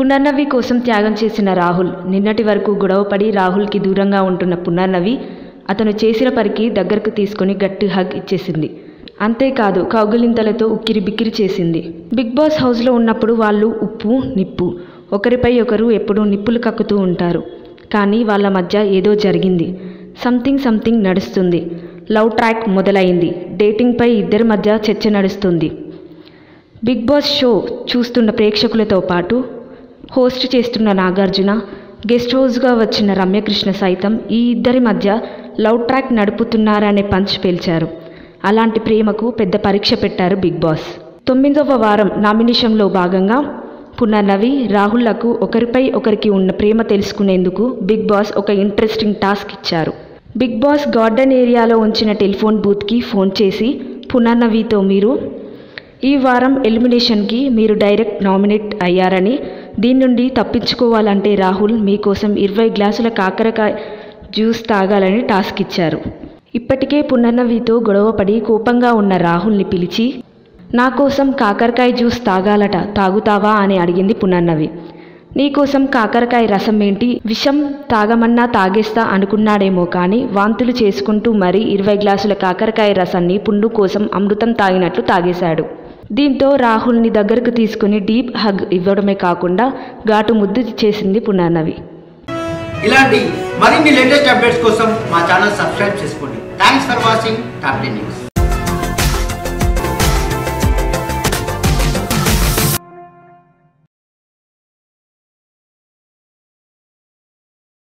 పునర్నవి కోసం త్యాగం చేసిన రాహుల్ నిన్నటి వరకు గొడవపడి రాహుల్కి దూరంగా ఉంటున్న పునర్నవి అతను చేసిన పనికి దగ్గరకు తీసుకొని గట్టి హగ్ ఇచ్చేసింది అంతేకాదు కౌగిలింతలతో ఉక్కిరి బిక్కిరి చేసింది బిగ్ బాస్ హౌస్లో ఉన్నప్పుడు వాళ్ళు ఉప్పు నిప్పు ఒకరిపై ఒకరు ఎప్పుడూ నిప్పులు కక్కుతూ ఉంటారు కానీ వాళ్ళ మధ్య ఏదో జరిగింది సంథింగ్ సంథింగ్ నడుస్తుంది లవ్ ట్రాక్ మొదలైంది డేటింగ్పై ఇద్దరి మధ్య చర్చ నడుస్తుంది బిగ్ బాస్ షో చూస్తున్న ప్రేక్షకులతో పాటు హోస్ట్ చేస్తున్న నాగార్జున గెస్ట్ హౌస్గా వచ్చిన రమ్యకృష్ణ సైతం ఈ ఇద్దరి మధ్య లవ్ ట్రాక్ నడుపుతున్నారనే పంచ్ పేల్చారు అలాంటి ప్రేమకు పెద్ద పరీక్ష పెట్టారు బిగ్ బాస్ తొమ్మిదవ వారం నామినేషన్లో భాగంగా పునర్నవి రాహుల్లకు ఒకరిపై ఒకరికి ఉన్న ప్రేమ తెలుసుకునేందుకు బిగ్ బాస్ ఒక ఇంట్రెస్టింగ్ టాస్క్ ఇచ్చారు బిగ్ బాస్ గార్డెన్ ఏరియాలో ఉంచిన టెలిఫోన్ బూత్కి ఫోన్ చేసి పునర్నవితో మీరు ఈ వారం ఎలిమినేషన్కి మీరు డైరెక్ట్ నామినేట్ అయ్యారని దీని నుండి తప్పించుకోవాలంటే రాహుల్ మీకోసం ఇరవై గ్లాసుల కాకరకాయ జ్యూస్ తాగాలని టాస్క్ ఇచ్చారు ఇప్పటికే పునర్నవితో గొడవపడి కోపంగా ఉన్న రాహుల్ని పిలిచి నా కోసం కాకరకాయ జ్యూస్ తాగాలట తాగుతావా అని అడిగింది పునర్నవి నీకోసం కాకరకాయ రసం ఏంటి విషం తాగమన్నా తాగేస్తా అనుకున్నాడేమో కానీ వాంతులు చేసుకుంటూ మరీ ఇరవై గ్లాసుల కాకరకాయ రసాన్ని పుండు కోసం అమృతం తాగినట్లు తాగేశాడు దీంతో రాహుల్ని దగ్గరకు తీసుకుని డీప్ హగ్ ఇవ్వడమే కాకుండా ఘాటు ముద్దు చేసింది పునర్నవి ఇలాంటి మరిన్ని లేటెస్ట్ అప్డేట్స్ కోసం మా ఛానల్ సబ్స్క్రైబ్ చేసుకోండి thanks for watching top ten news